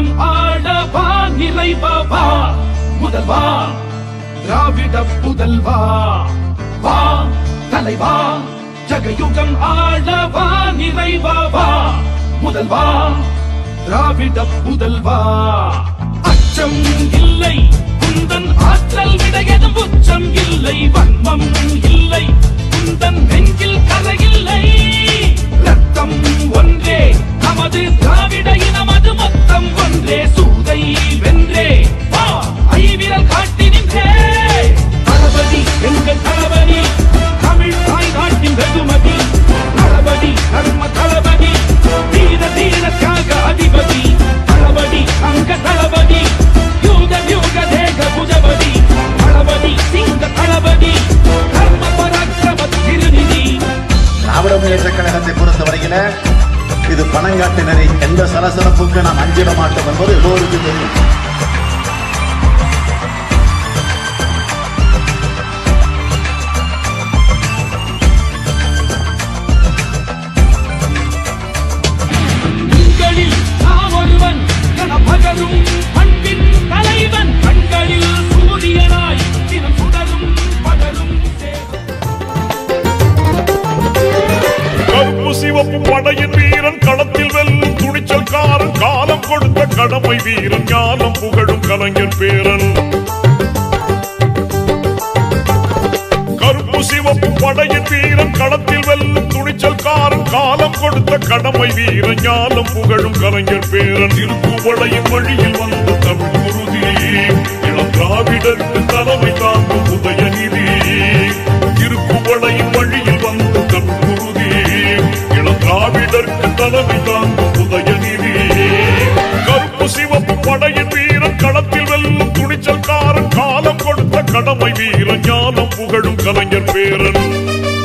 ஜகயுகம் ஆளவா நிறைவா முதல்வா திராவிட புதல்வா வா தலைவா ஜகயுகம் ஆளவா நிறைவா முதல்வா திராவிட புதல்வா அச்சம் இல்லை குந்தன் ஆற்றல் விடையதும் உச்சம் இல்லை வன்மம் இல்லை குந்தன் நெஞ்சில் கரையில்லை ரத்தம் ஒன்றே நமது திராவிட இனமது மொத்தம் ஒன்றே சூதை வென்றே வா ஐவிரல் காட்டி நின்றே தளபதி எங்கள் தளபதி தமிழ் தாய் நாட்டின் வெகுமதி தளபதி தர்ம தளபதி தீர தீர தியாக அதிபதி தளபதி அங்க தளபதி யூக யூக தேக புஜபதி தளபதி சிங்க தளபதி தர்ம பராக்கிரம திருநிதி திராவிட முன்னேற்ற கழகத்தை பொறுத்தவரையில இது பணங்காட்டினரை எந்த சலசலப்புக்கு நாம் அஞ்சிட மாட்டோம் என்பது எல்லோருக்கும் தெரியும் உங்களில் நான் ஒருவன் என பகரும் பண்பின் தலைவன் கண்களில் சூரியனாய் தினம் சுடரும் பகரும் சேவன் கருப்பு சிவப்பு படையின் வீரன் களத்தில் வெல்லும் துணிச்சல்காரன் காலம் கொடுத்த கடமை வீரன் ஞானம் புகழும் கலைஞர் பேரன் கருப்பு சிவப்பு படையின் வீரன் களத்தில் வெல்லும் துணிச்சல்காரன் காலம் கொடுத்த கடமை வீரன் ஞானம் புகழும் கலைஞர் பேரன் திருப்புவளையின் வழியில் வந்த தமிழ் குருதி இளம் திராவிடருக்கு தலைமை தாங்கும் உதயநிதி திருப்புவளையின் வழியில் வந்த தமிழ் குருதி இளம் திராவிடருக்கு தலைமை தாங்கும் உதயநிதி கருப்பு சிவப்பு படையின் வீரன் களத்தில் வெல்லும் துணிச்சல்காரன் காலம் கொடுத்த கடமை வீரன் ஞானம் புகழும் கலைஞர் பேரன்